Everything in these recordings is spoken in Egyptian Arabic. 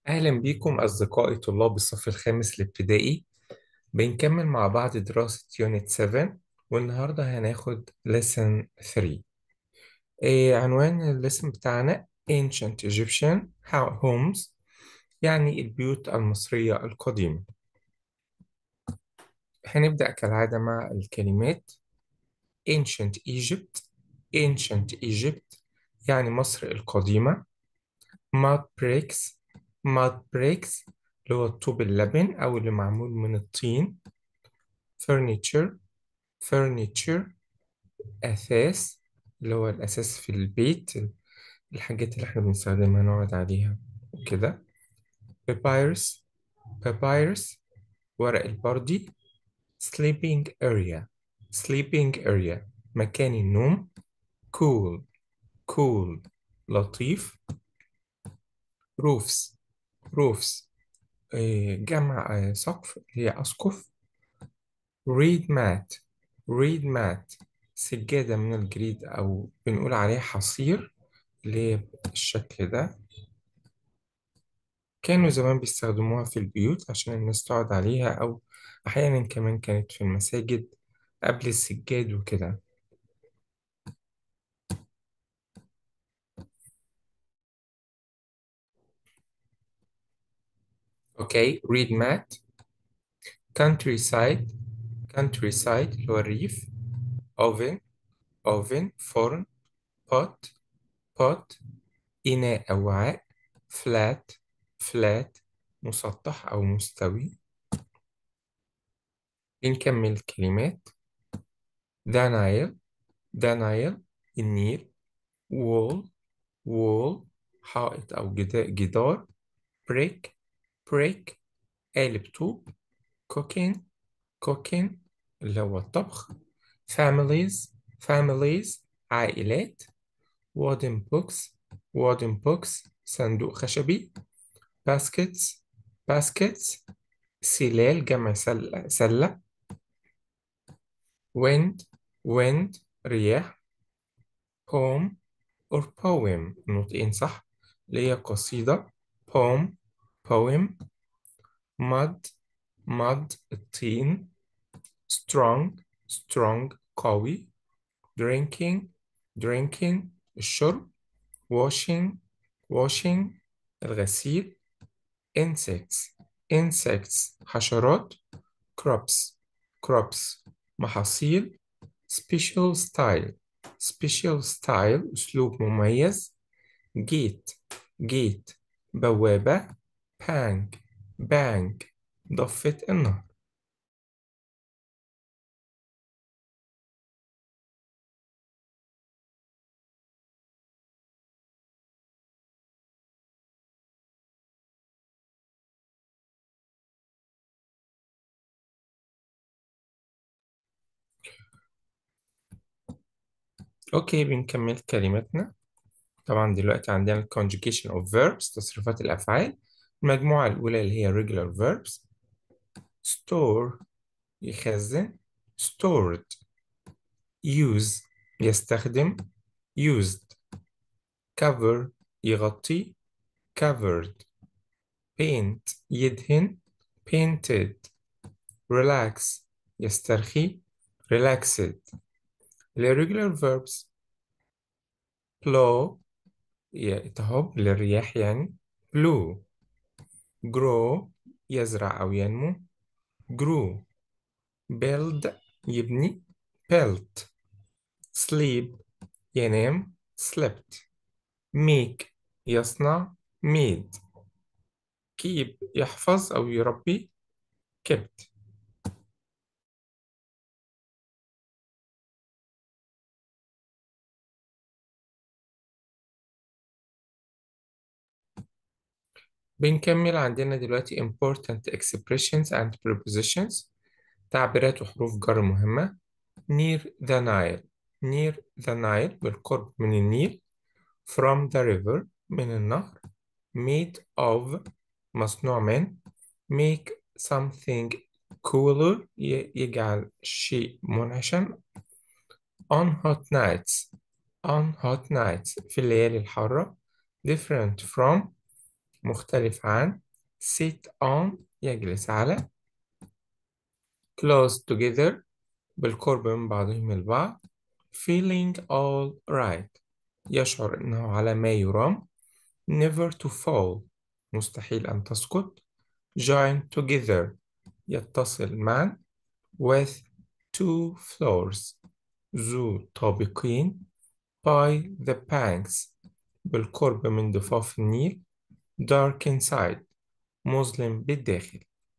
أهلا بيكم أصدقائي طلاب الصف الخامس الابتدائي بنكمل مع بعض دراسة يونت 7 والنهاردة هناخد lesson 3 إيه عنوان الليسن بتاعنا Ancient Egyptian Homes يعني البيوت المصرية القديمة هنبدأ كالعادة مع الكلمات Ancient Egypt Ancient Egypt يعني مصر القديمة mud bricks mud bricks اللي هو الطوب اللبن أو اللي معمول من الطين furniture furniture أثاث اللي هو الأساس في البيت الحاجات اللي احنا بنستخدمها نقعد عليها وكده papyrus papyrus ورق البردي sleeping area sleeping area مكان النوم cool cool لطيف roofs roofs آه، جمع آه، سقف اللي هي أسقف read mat read mat سجادة من الجريد أو بنقول عليها حصير اللي هي الشكل ده كانوا زمان بيستخدموها في البيوت عشان الناس تقعد عليها أو أحيانا كمان كانت في المساجد قبل السجاد وكده أوكي read mat countryside countryside اللي هو الريف oven oven فرن pot pot إناء أو وعاء flat flat مسطح أو مستوي بنكمل الكلمات the Nile the Nile النيل wall wall حائط أو جدا- جدار brick brick قالب طوب cooking cooking اللي هو الطبخ families families عائلات wooden books wooden books صندوق خشبي baskets baskets سلال جمع سلة سلة wind wind رياح poem or poem نطقين صح اللي هي قصيدة poem poem mud mud الطين strong strong قوي drinking drinking الشرب washing washing الغسيل insects insects حشرات crops crops محاصيل special style special style أسلوب مميز gate gate بوابة bank bank ضفة النهر أوكي بنكمل كلماتنا طبعا دلوقتي عندنا ال conjugation of verbs تصريفات الأفعال المجموعة الأولى اللي هي regular verbs store يخزن stored use يستخدم used cover يغطي covered paint يدهن painted relax يسترخي relaxed irregular verbs blow يتهب للرياح يعني blew grow يزرع أو ينمو grew build يبني built sleep ينام slept make يصنع made keep يحفظ أو يربي kept بنكمل عندنا دلوقتي important expressions and prepositions تعبيرات وحروف جر مهمة near the Nile near the Nile بالقرب من النيل from the river من النهر made of مصنوع من make something cooler ي- يجعل شيء منعشا on hot nights on hot nights في الليالي الحارة different from مختلف عن sit on يجلس على close together بالقرب من بعضهم البعض feeling all right يشعر أنه على ما يرام never to fall مستحيل أن تسقط join together يتصل معا with two floors ذو طابقين by the banks بالقرب من ضفاف النيل dark inside مظلم بالداخل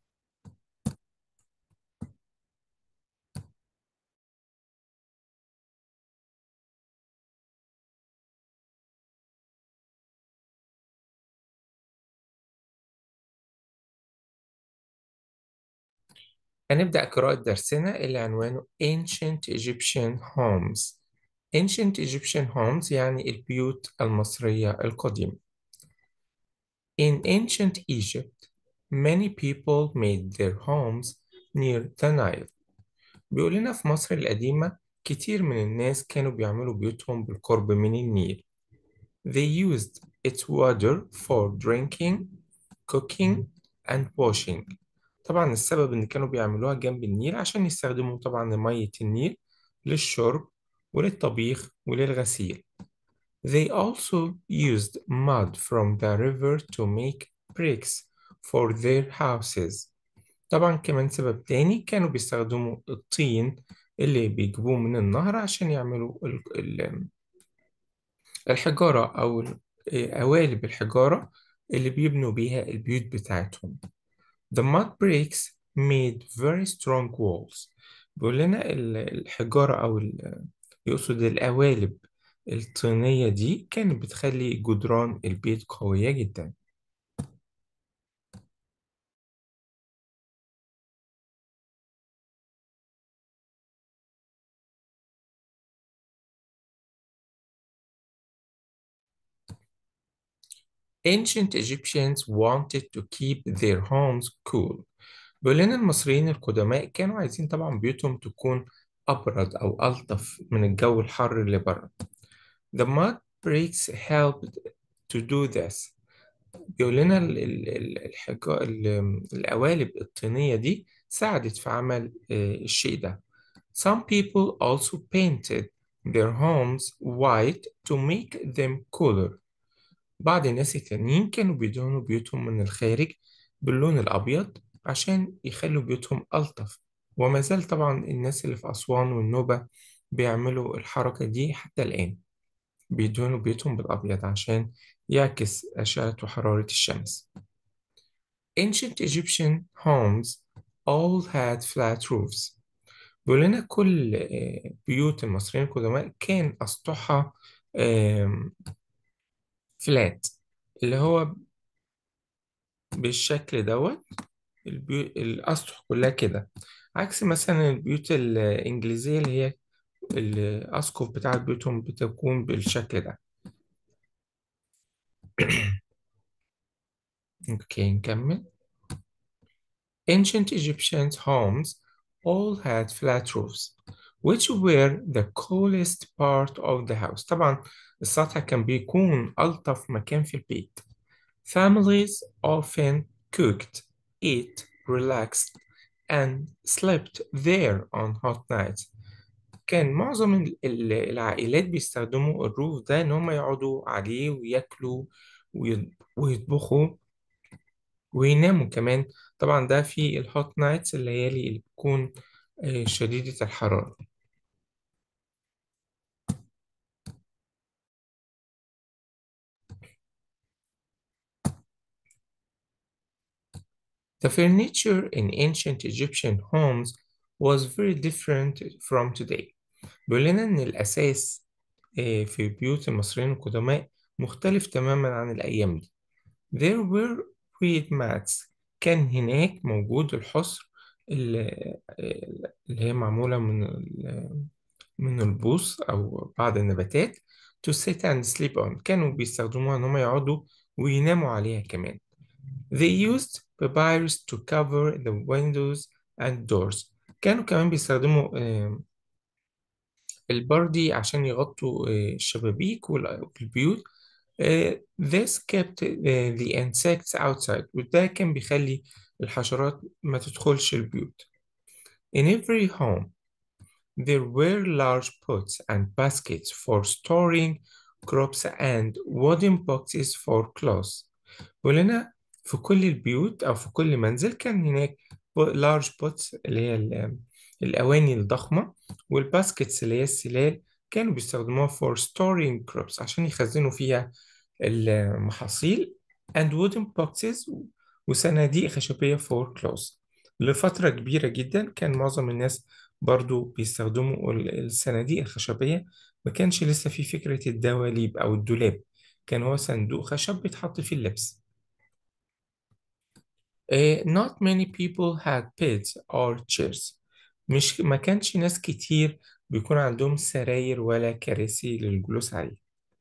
هنبدأ قراءة درسنا اللي عنوانه Ancient Egyptian Homes Ancient Egyptian Homes يعني البيوت المصرية القديمة In ancient Egypt, many people made their homes near the Nile. بيقول لنا في مصر القديمة كتير من الناس كانوا بيعملوا بيوتهم بالقرب من النيل. They used its water for drinking, cooking and washing. طبعا السبب إن كانوا بيعملوها جنب النيل عشان يستخدموا طبعا مية النيل للشرب وللطبيخ وللغسيل. They also used mud from the river to make bricks for their houses. طبعا كمان سبب تاني كانوا بيستخدموا الطين اللي بيجيبوه من النهر عشان يعملوا ال- ال- الحجارة أو ال- قوالب الحجارة اللي بيبنوا بيها البيوت بتاعتهم. The mud bricks made very strong walls. بيقول لنا ال- الحجارة أو ال- يقصد القوالب الطينية دي كانت بتخلي جدران البيت قوية جدا. Ancient Egyptians wanted to keep their homes cool. بيقول لنا المصريين القدماء كانوا عايزين طبعا بيوتهم تكون أبرد أو ألطف من الجو الحر اللي بره. The mud bricks helped to do this. بيقول لنا ال- ال- ال- الحجا... ال- القوالب الطينية دي ساعدت في عمل آه، الشيء ده. Some people also painted their homes white to make them cooler. بعض الناس التانيين كانوا بيدهنوا بيوتهم من الخارج باللون الأبيض عشان يخلوا بيوتهم ألطف وما زال طبعا الناس اللي في أسوان والنوبة بيعملوا الحركة دي حتى الآن بيدهنوا بيوتهم بالأبيض عشان يعكس أشعة وحرارة الشمس. Ancient Egyptian homes all had flat roofs. بيقول لنا كل آه، بيوت المصريين القدماء كان أسطحها فلات اللي هو بالشكل دوت البيو... الأسطح كلها كده عكس مثلا البيوت الإنجليزية اللي هي الأسقف بتاعت بيوتهم بتكون بالشكل ده أوكي نكمل Ancient Egyptian homes all had flat roofs which were the coolest part of the house طبعا السطح كان بيكون ألطف مكان في البيت Families often cooked, ate, relaxed, and slept there on hot nights. كان معظم ال- ال- العائلات بيستخدموا الروف ده إن هم يقعدوا عليه وياكلوا ويط- ويطبخوا ويناموا كمان طبعا ده في الهوت نايتس الليالي اللي بتكون آه، شديدة الحرارة The furniture in ancient Egyptian homes was very different from today. بيقول لنا إن الأساس آه، في بيوت المصريين القدماء مختلف تماما عن الأيام دي. There were reed mats كان هناك موجود الحصر اللي اللي هي معمولة من ال- من البوص أو بعض النباتات to sit and sleep on كانوا بيستخدموها إن هم يقعدوا ويناموا عليها كمان. They used papyrus to cover the windows and doors. كانوا كمان بيستخدموا آه، البردي عشان يغطوا آه، الشبابيك وال- والبيوت Uh, this kept uh, the insects outside وده كان بيخلي الحشرات ما تدخلش البيوت In every home there were large pots and baskets for storing crops and wooden boxes for clothes ولنا في كل البيوت أو في كل منزل كان هناك large pots اللي هي ال- الأواني الضخمة والباسكتس اللي هي السلال كانوا بيستخدموها for storing crops عشان يخزنوا فيها المحاصيل and wooden boxes وصناديق خشبية for clothes لفترة كبيرة جدا كان معظم الناس برضو بيستخدموا ال- الصناديق الخشبية ما كانش لسه في فكرة الدواليب أو الدولاب كان هو صندوق خشب بيتحط فيه اللبس Eh, not many people had beds or chairs مش ما كانش ناس كتير بيكون عندهم سراير ولا كراسي للجلوس عليه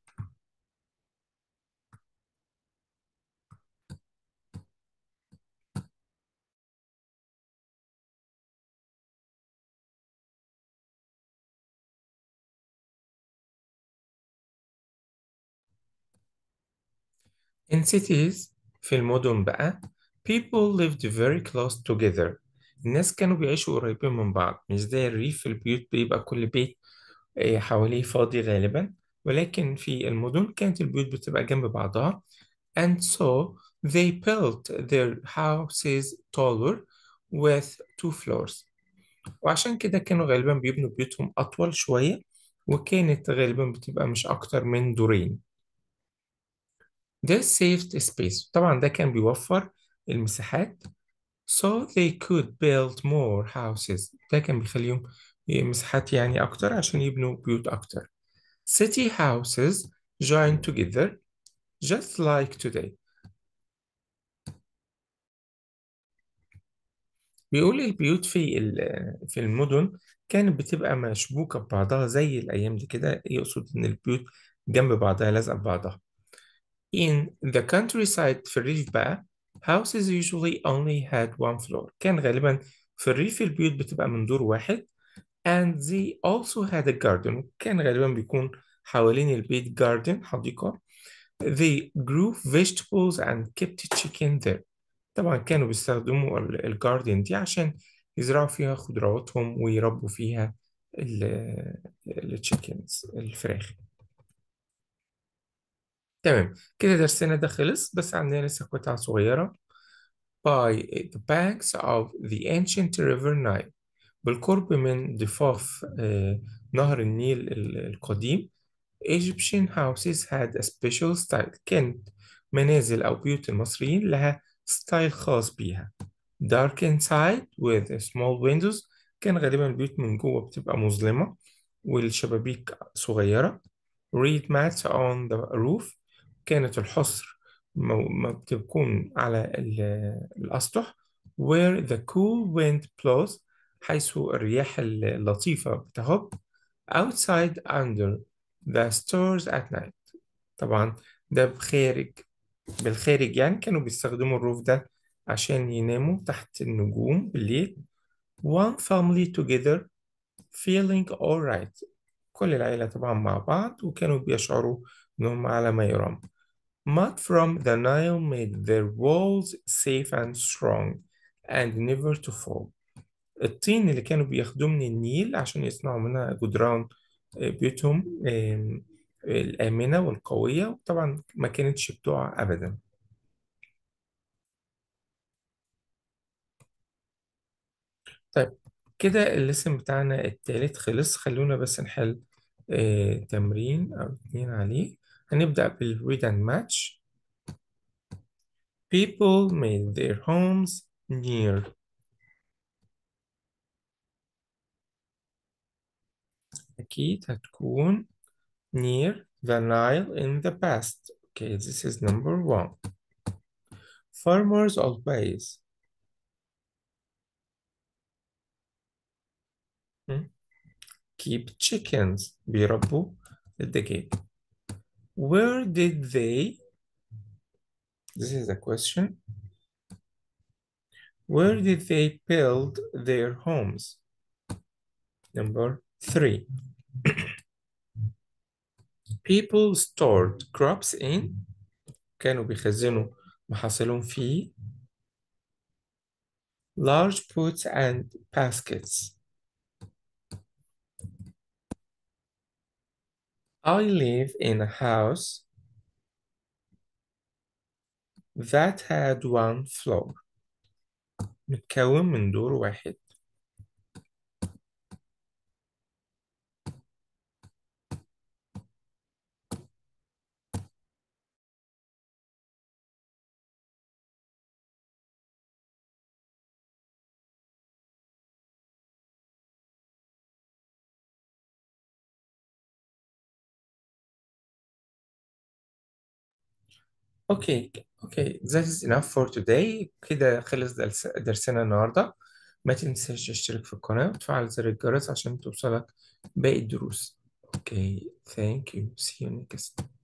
In cities في المدن بقى people lived very close together الناس كانوا بيعيشوا قريبين من بعض مش زي الريف في البيوت بيبقى كل بيت آه، حواليه فاضي غالبا ولكن في المدن كانت البيوت بتبقى جنب بعضها and so they built their houses taller with two floors وعشان كده كانوا غالبا بيبنوا بيوتهم أطول شوية وكانت غالبا بتبقى مش أكتر من دورين This saved space طبعا ده كان بيوفر المساحات so they could build more houses ده كان بيخليهم مساحات يعني أكتر عشان يبنوا بيوت أكتر City houses joined together just like today بيقول البيوت في ال- في المدن كانت بتبقى مشبوكة ببعضها زي الأيام دي كده يقصد إن البيوت جنب بعضها لازقة ببعضها In the countryside في الريف بقى houses usually only had one floor كان غالبا في الريف البيوت بتبقى من دور واحد and they also had a garden كان غالبا بيكون حوالين البيت garden حديقة they grew vegetables and kept chicken there طبعا كانوا بيستخدموا الجاردن دي عشان يزرعوا فيها خضرواتهم ويربوا فيها التشيكنز الفراخ تمام كده درسنا ده خلص بس عندنا لسه قطعة صغيرة by the banks of the ancient river Nile بالقرب من ضفاف آه، نهر النيل ال- القديم Egyptian houses had a special style كانت منازل أو بيوت المصريين لها ستايل خاص بيها dark inside with small windows كان غالبا البيوت من جوه بتبقى مظلمة والشبابيك صغيرة reed mats on the roof كانت الحصر مو- ما بتكون على ال- الأسطح where the cool wind blows حيث الرياح اللطيفة بتهب outside under the stars at night طبعا ده بخارج بالخارج يعني كانوا بيستخدموا الروف ده عشان يناموا تحت النجوم بالليل one family together feeling alright كل العيلة طبعا مع بعض وكانوا بيشعروا إنهم على ما يرام Mud from the Nile made their walls safe and strong and never to fall الطين اللي كانوا بياخدوه من النيل عشان يصنعوا منها جدران آه، بيوتهم آم، الآمنة والقوية وطبعا ما كانتش بتقع أبدا طيب كده الليسن بتاعنا التالت خلص خلونا بس نحل آه، تمرين أو اتنين عليه هنبدأ بالread and match People made their homes near أكيد هتكون near the Nile in the past. Okay, this is number one. Farmers always hmm, keep chickens بيربوا الدجاج. Where did they, this is a question, where did they build their homes? Number three. people stored crops in كانوا بيخزنوا محاصيلهم في large pots and baskets I live in a house that had one floor متكون من دور واحد اوكي اوكي that is enough for today كده خلص درس درسنا النهارده ما تنساش تشترك في القناة وتفعل زر الجرس عشان توصلك باقي الدروس اوكي thank you see you next